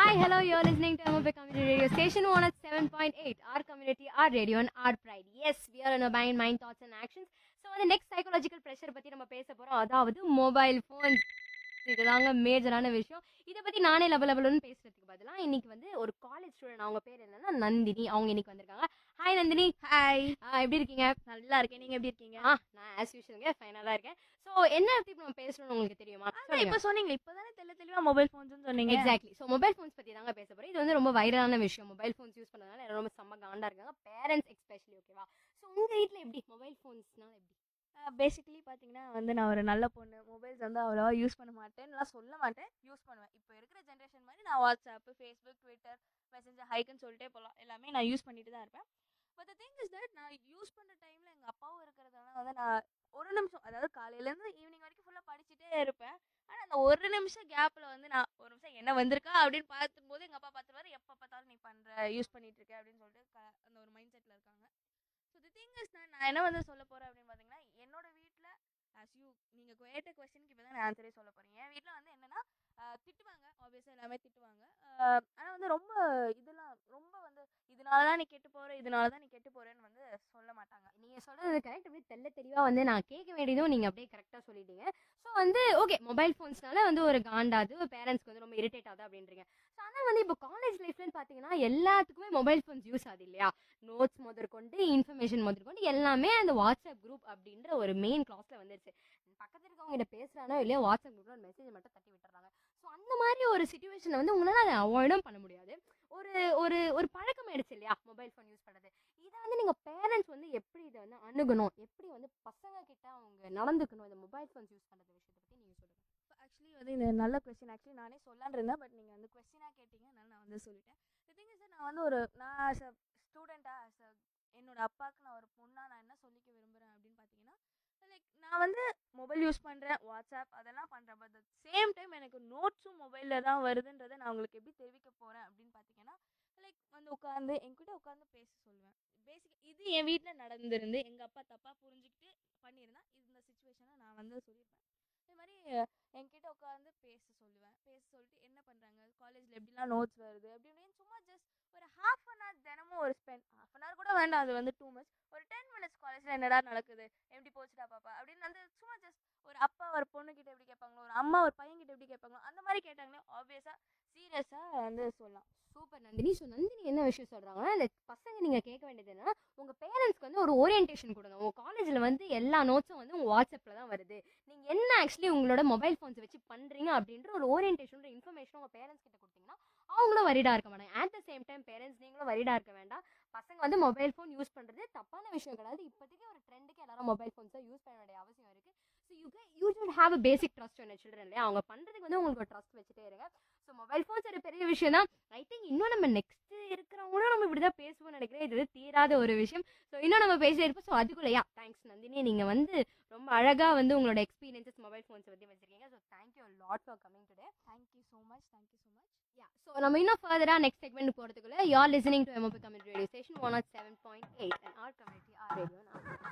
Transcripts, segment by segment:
Hi, hello. You're listening to MOP Community Radio Station 107.8. Our community, our radio, and our pride. Yes, we are in a mind, mind, thoughts, and actions. So வந்து next psychological pressure பற்றி நம்ம பேச போகிறோம் அதாவது mobile phones இதுதாங்க மேஜரான விஷயம் இதை பற்றி நானே லெவல் லெவலுன்னு பேசுறதுக்கு பதிலாக இன்னைக்கு வந்து ஒரு காலேஜ் ஸ்டூடெண்ட் அவங்க பேர் என்னன்னா நந்தினி அவங்க இன்னைக்கு வந்திருக்காங்க ஹாய் நந்தினி ஹாய் எப்படி இருக்கீங்க நல்லா இருக்கேன் நீங்க எப்படி இருக்கீங்க ஆ நான் ஆஸ் யூஷுவலுங்க ஃபைனாக தான் இருக்கேன் ஸோ என்ன பற்றி நம்ம பேசணும்னு உங்களுக்கு தெரியுமா அதான் இப்ப சொன்னீங்க இப்பதானே தெள்ள தெளிவா மொபைல் போன்ஸ் சொன்னீங்க எக்ஸாக்ட்லி ஸோ மொபைல் ஃபோன்ஸ் பற்றி தாங்க பேச போகிறோம் இது வந்து ரொம்ப வைரலான விஷயம் மொபைல் ஃபோன்ஸ் யூஸ் பண்ணதுனால எல்லாரும் ரொம்ப செம்ம காண்டா இருக்காங்க பேரண்ட்ஸ் எக்ஸ்பெஷலி ஓகேவா ஸோ உங்கள் வீட்டில் எப்படி மொபைல் ஃபோன்ஸ்னால எப்படி பேசிக்கலி பாத்தீங்கன்னா வந்து நான் ஒரு நல்ல பொண்ணு மொபைல்ஸ் வந்து அவ்வளோவா யூஸ் பண்ண மாட்டேன்லாம் சொல்ல மாட்டேன் யூஸ் பண்ணுவேன் இப்போ இருக்கிற ஜென்ரேஷன் மாதிரி நான் வாட்ஸ்அப் ஃபேஸ்புக் ட்விட்டர் மெசேஞ்சர் ஹைக்குன்னு சொல்லிட்டே போகலாம் எல்லாமே நான் யூஸ் பண்ணிட்டு தான் இருப்பேன் but the thing is that நான் யூஸ் பண்ணுற டைமில் எங்கள் அப்பாவும் இருக்கிறதுனால வந்து நான் ஒரு நிமிஷம் அதாவது காலையிலேருந்து ஈவினிங் வரைக்கும் ஃபுல்லாக படிச்சுட்டே இருப்பேன் ஆனால் அந்த ஒரு நிமிஷம் கேப்பில் வந்து நான் ஒரு நிமிஷம் என்ன வந்திருக்கா அப்படின்னு பார்க்கும்போது எங்கள் அப்பா பார்த்துருவாரு எப்போ பார்த்தாலும் நீ பண்ணுற யூஸ் பண்ணிட்டு இருக்க அப்படின்னு சொல்லிட்டு க- அந்த ஒரு மைண்ட் செட்டில் இருக்காங்க ஸோ தி திங் இஸ் நான் நான் என்ன வந்து சொல்ல போகிறேன் அப்படின்னு பார்த்தீங்கன்னா என்னோட வீட்டில் ஆஸ் யூ நீங்கள் கேட்ட கொஸ்டினுக்கு இப்போ தான் நான் ஆன்சரே சொல்ல போகிறேன் என் வீட்டில் வந்து என்னென்னா திட்டுவாங்க ஆப்வியஸாக எல்லாமே திட்டுவாங்க ஆனால் வந்து ரொம்ப இதெல்லாம் ரொம்ப வந்து இதனால தான் நீ கெட்டு போகிற இதனால தான் நீ கெட்டு போகிறேன்னு வந்து சொல்ல மாட்டாங்க நீங்கள் சொல்கிறது கரெக்ட் அப்படியே தெல்ல தெளிவாக வந்து நான் கேட்க வேண்டியதும் நீங்கள் அப்படியே கரெக்டாக சொல்லிட்டீங்க ஸோ வந்து ஓகே மொபைல் ஃபோன்ஸ்னால வந்து ஒரு காண்டாது பேரண்ட்ஸ்க்கு வந்து ரொம்ப இரிட்டேட் ஆகுது அப்படின்றீங்க ஸோ ஆனால் வந்து இப்போ காலேஜ் லைஃப்லன்னு பார்த்தீங்கன்னா எல்லாத்துக்குமே மொபைல் ஃபோன்ஸ் யூஸ் ஆகுது இல்லையா நோட்ஸ் முதற்கொண்டு இன்ஃபர்மேஷன் முதற்கொண்டு எல்லாமே அந்த வாட்ஸ்அப் குரூப் அப்படின்ற ஒரு மெயின் கிளாஸில் வந்துருச்சு பக்கத்தில் இருக்கவங்க கிட்ட பேசுகிறானோ இல்லையா வாட்ஸ்அப் குரூப்பில் ஒரு மெசேஜ் மட்டும் தட்டி விட்டுறாங்க ஸோ அந்த மாதிரி ஒரு சுச்சுவேஷனை வந்து உங்களால் அதை அவாய்டும் பண்ண முடியாது ஒரு ஒரு ஒரு பழக்கம் ஆயிடுச்சு இல்லையா மொபைல் ஃபோன் யூஸ் பண்ணுறது இதை வந்து நீங்கள் பேரண்ட்ஸ் வந்து எப்படி இதை வந்து அணுகணும் எப்படி வந்து பசங்க கிட்ட அவங்க நடந்துக்கணும் இந்த மொபைல் ஃபோன்ஸ் யூஸ் பண்ணுறது விஷயத்தை பற்றி நீங்கள் சொல்லுங்கள் ஆக்சுவலி வந்து இந்த நல்ல கொஸ்டின் ஆக்சுவலி நானே சொல்லலான்னு இருந்தேன் பட் நீங்கள் வந்து கொஸ்டினாக கேட்டீங்க அதனால நான் வந்து சொல்லிட்டேன் தி திங் இஸ் நான் வந்து ஒரு நான் ஆஸ் அ ஸ்டூடெண்ட்டாக ஆஸ் அ என்னோட அப்பாவுக்கு நான் ஒரு பொண்ணாக நான் என்ன சொல்லிக்க விரும்புகிறேன் அப்படின்னு பார்த்தீங்கன்னா லைக் நான் வந்து மொபைல் யூஸ் பண்ணுறேன் வாட்ஸ்அப் அதெல்லாம் பண்ணுறேன் பட் அட் சேம் டைம் எனக்கு நோட்ஸும் மொபைலில் தான் வருதுன்றதை நான் உங்களுக்கு எப்படி தெரிவிக்க போகிறேன் அப்படின்னு பார்த்தீங்கன்னா லைக் வந்து உட்காந்து என்கிட்ட உட்காந்து பேச சொல்லுவேன் பேசிக் இது என் வீட்டில் நடந்திருந்து எங்கள் அப்பா தப்பாக புரிஞ்சுக்கிட்டு பண்ணியிருந்தா இந்த சுச்சுவேஷனை நான் வந்து சொல்லியிருப்பேன் இதே மாதிரி என்கிட்ட உட்காந்து பேச சொல்லுவேன் பேச சொல்லிட்டு என்ன பண்ணுறாங்க காலேஜில் எப்படிலாம் நோட்ஸ் வருது அப்படி இப்படின்னு சும்மா ஜஸ்ட் ஒரு ஹாஃப் அன் ஹவர் தினமும் ஒரு ஸ்பெண்ட் ஹாஃப் அன் ஹவர் கூட வேண்டாம் அது வந்து டூ மச் ஒரு டென் மினிட்ஸ் காலேஜில் என்னடா நடக்குது எப்படி போச்சுடா பாப்பா அப்படின்னு வந்து சும்மா ஜஸ்ட் ஒரு அப்பா ஒரு பொண்ணுக்கிட்ட எப்படி கேட்பாங்களோ ஒரு அம்மா ஒரு பையன்கிட்ட எப்படி கேட்பாங்களோ அந்த மாதிரி கேட்டாங்கன்னா ஆப்வியஸாக சீரியஸாக வந்து சொல்லலாம் சூப்பர் நந்தினி ஸோ நந்தினி என்ன விஷயம் சொல்கிறாங்கன்னா இந்த பசங்க நீங்கள் கேட்க வேண்டியது என்னன்னா உங்கள் பேரண்ட்ஸ்க்கு வந்து ஒரு ஓரியன்டேஷன் கொடுங்க உங்கள் காலேஜில் வந்து எல்லா நோட்ஸும் வந்து உங்கள் வாட்ஸ்அப்பில் தான் வருது நீங்கள் என்ன ஆக்சுவலி உங்களோட மொபைல் ஃபோன்ஸ் வச்சு பண்ணுறீங்க அப்படின்ற ஒரு ஓரியன்டேஷன் ஒரு இன்ஃபர்மேஷன் உங்கள் பேரண்ட்ஸ் கிட்ட கொடுத்தீங்கன்னா அவங்களும் வரிடா இருக்க மாட்டாங்க at the same time parents நீங்களும் வரிடா இருக்க வேண்டாம் பசங்க வந்து மொபைல் ஃபோன் யூஸ் பண்ணுறது தப்பான விஷயம் கிடையாது இப்போதைக்கு ஒரு ட்ரெண்டுக்கு எல்லாரும் மொபைல் ஃபோன்ஸை யூஸ் பண்ண வேண்டிய அவசியம் இருக்குது so you you should have a basic trust on children இல்லையா அவங்க பண்ணுறதுக்கு வந்து உங்களுக்கு ஒரு ட்ரஸ்ட் வச்சுட்டே இருங்க ஸோ மொபைல் ஃபோன்ஸ் ஒரு பெரிய விஷயம் தான் ஐ திங்க் இன்னும் நம்ம நெக்ஸ்ட் இருக்கிறவங்களும் நம்ம இப்படி தான் பேசுவோம்னு நினைக்கிறேன் இது வந்து தீராத ஒரு விஷயம் ஸோ இன்னும் நம்ம பேசிட்டே இருப்போம் ஸோ அதுக்குள்ளேயா தேங்க்ஸ் நந்தினி நீங்கள் வந்து ரொம்ப அழகாக வந்து உங்களோட எக்ஸ்பீரியன்சஸ் மொபைல் ஃபோன்ஸை பற்றி வச்சிருக்கீங்க so thank you lot for coming today thank you so much thank you so much yeah so நம்ம இன்னும் ஃபர்தராக நெக்ஸ்ட் செக்மெண்ட் போகிறதுக்குள்ள you're listening to MOP community radio station one naught seven point eight and our community our radio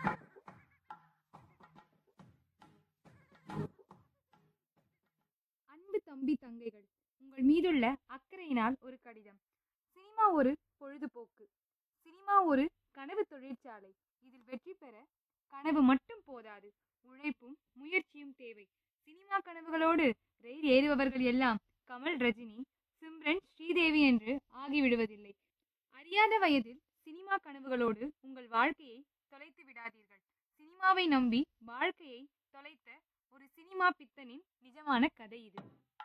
அன்பு தம்பி தங்கைகள் உங்கள் மீதுள்ள அக்கறையினால் ஒரு கடிதம் சினிமா ஒரு பொழுதுபோக்கு சினிமா ஒரு கனவு தொழிற்சாலை இதில் வெற்றி பெற கனவு மட்டும் போதாது உழைப்பும் முயற்சியும் தேவை சினிமா கனவுகளோடு ரயில் ஏறுபவர்கள் எல்லாம் கமல் ரஜினி சிம்ரன் ஸ்ரீதேவி என்று ஆகிவிடுவதில்லை அறியாத வயதில் சினிமா கனவுகளோடு உங்கள் வாழ்க்கையை தொலைத்து விடாதீர்கள் சினிமாவை நம்பி வாழ்க்கையை தொலைத்த ஒரு சினிமா பித்தனின் நிஜமான கதை இது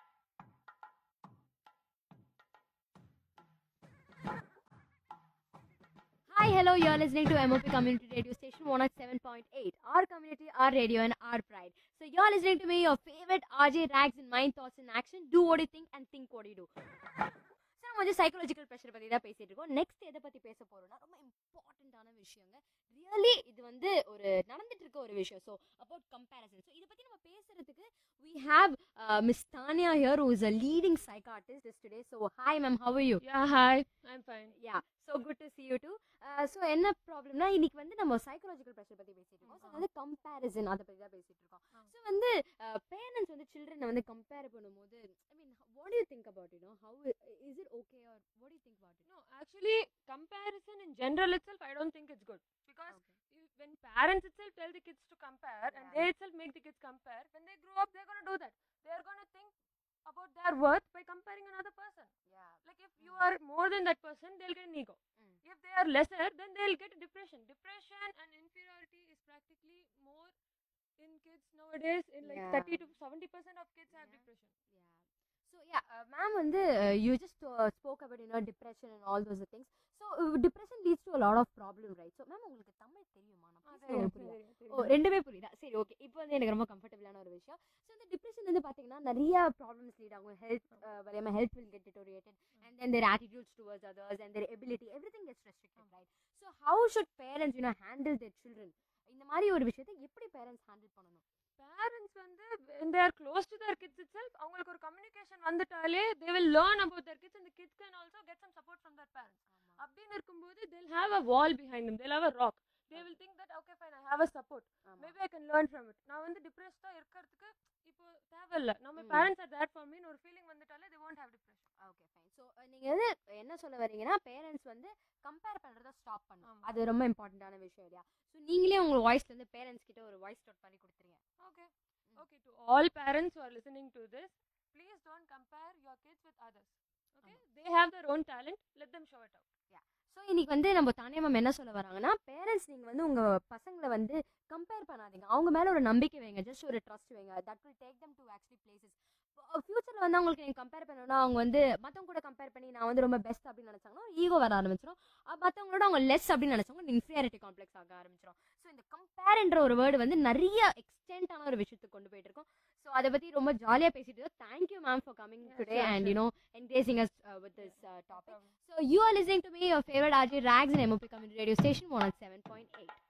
Hi, hello, you're listening to MOP Community Radio Station 107.8. Our community, our radio, and our pride. So, you're listening to me, your favorite RJ Rags in Mind, Thoughts, and Action. Do what you think and think what you do. So நம்ம வந்து psychological pressure பற்றி தான் பேசிட்டு இருக்கோம் next எதை பற்றி பேச போகிறோம்னா ரொம்ப இம்பார்ட்டண்ட்டான விஷயங்க ரியலி இது வந்து ஒரு நடந்துட்டு இருக்க ஒரு விஷயம் ஸோ அபவுட் கம்பேரிசன் ஸோ இதை பற்றி நம்ம பேசுறதுக்கு we have uh, Miss Tanya here, who is a leading psychiatrist today. So, hi, ma'am, how are you? Yeah, hi. I'm fine. Yeah, so good to see you too. Uh, so, என்ன ப்ராப்ளம்னா இன்னைக்கு வந்து நம்ம psychological pressure பற்றி பேசிட்டு இருக்கோம் so வந்து comparison அதை பற்றி தான் பேசிட்டு இருக்கோம் ஸோ வந்து பேரண்ட்ஸ் வந்து சில்ட்ரனை வந்து கம்பேர் பண்ணும்போது I mean what you think about you know how is it okay or what you think about it No, actually, comparison in general itself, I don't think it's good because if, when parents itself tell the kids to compare and Yeah. they itself make the kids compare, when they grow up, they're gonna do that. They're gonna think about their worth by comparing another person. Yeah Like if you are more than that person, they'll get an ego. Mm. If they are lesser, then they'll get depression. Depression and inferiority is practically more in kids nowadays. In like Yeah. 30 to 70 percent of kids have Yeah. depression. So yeah ma'am வந்து you just spoke about you know depression and all those things so depression leads to lot of problem right so ma'am உங்களுக்கு தமிழ் தெரியுமா நான் பேசுறது உங்களுக்கு புரியுதா? ஓ ரெண்டுமே புரியுதா சரி ஓகே இப்போ வந்து எனக்கு ரொம்ப கம்ஃபர்டபுளான ஒரு விஷயம் ஸோ இந்த டிப்ரெஷன் வந்து பார்த்தீங்கன்னா நிறைய ப்ராப்ளம்ஸ் லீட் ஆகும் ஹெல்த் வரையாம health will get deteriorated and then their attitudes towards others and their ability everything gets restricted right so how should parents you know handle their children இந்த மாதிரி ஒரு விஷயத்தை எப்படி பேரண்ட்ஸ் ஹேண்டில் பண்ணணும் parents வந்து when they are close to their kids itself அவங்களுக்கு ஒரு communication வந்துட்டாலே they will learn about their kids and the kids can also get some support from their parents அப்படின்னு இருக்கும்போது they'll have a wall behind them they'll have a rock they will think that okay fine I have a support maybe I can learn from it நான் வந்து டிப்ரெஸ்டா இருக்கிறதுக்கு இப்போ தேவையில்ல நம்ம ம். parents are there for me ஒரு feeling வந்துட்டாலே they won't have depression okay fine so நீங்கள் வந்து என்ன சொல்ல வரீங்கன்னா பேரண்ட்ஸ் வந்து கம்பேர் பண்ணுறத ஸ்டாப் பண்ணணும் ஆமா. அது ரொம்ப இம்பார்ட்டண்ட்டான விஷயம் இல்லையா ஸோ நீங்களே உங்க வாய்ஸ்லேருந்து பேரண்ட்ஸ் கிட்ட ஒரு வாய்ஸ் நோட் பண்ணி கொடுத்துருங்க okay okay to all parents who are listening to this please don't compare your kids with others okay they have their own talent let them show it out so இன்னைக்கு வந்து நம்ம தானே ma'am என்ன சொல்ல வராங்கன்னா parents நீங்கள் வந்து உங்கள் பசங்களை வந்து கம்பேர் பண்ணாதீங்க அவங்க மேலே ஒரு நம்பிக்கை வைங்க ஜஸ்ட் ஒரு ட்ரஸ்ட் வைங்க that will take them to actually places ஃபியூச்சரில் வந்து அவங்களுக்கு நீங்கள் கம்பேர் பண்ணணும்னா அவங்க வந்து மற்றவங்க கூட கம்பேர் பண்ணி நான் வந்து ரொம்ப பெஸ்ட் அப்படின்னு நினச்சாங்கன்னா ஈகோ வர ஆரம்பிச்சிடும் மற்றவங்களோட அவங்க லெஸ் அப்படின்னு நினச்சவங்க இன்ஃபீரியாரிட்டி காம்ப்ளெக்ஸ் ஆக ஆரம்பிச்சிடும் ஸோ இந்த கம்பேர்ன்ற ஒரு வேர்டு வந்து நிறைய எக்ஸ்டென்ட்டான ஒரு விஷயத்துக்கு கொண்டு போயிட்டு இருக்கோம் ஸோ அதை பற்றி ரொம்ப ஜாலியாக பேசிட்டு இருக்கோம் thank you ma'am for coming Yeah, today sure, and sure. You know engaging us with this topic So you are listening to me, your favorite RJ Rags and MOP Community Radio Station 107.8.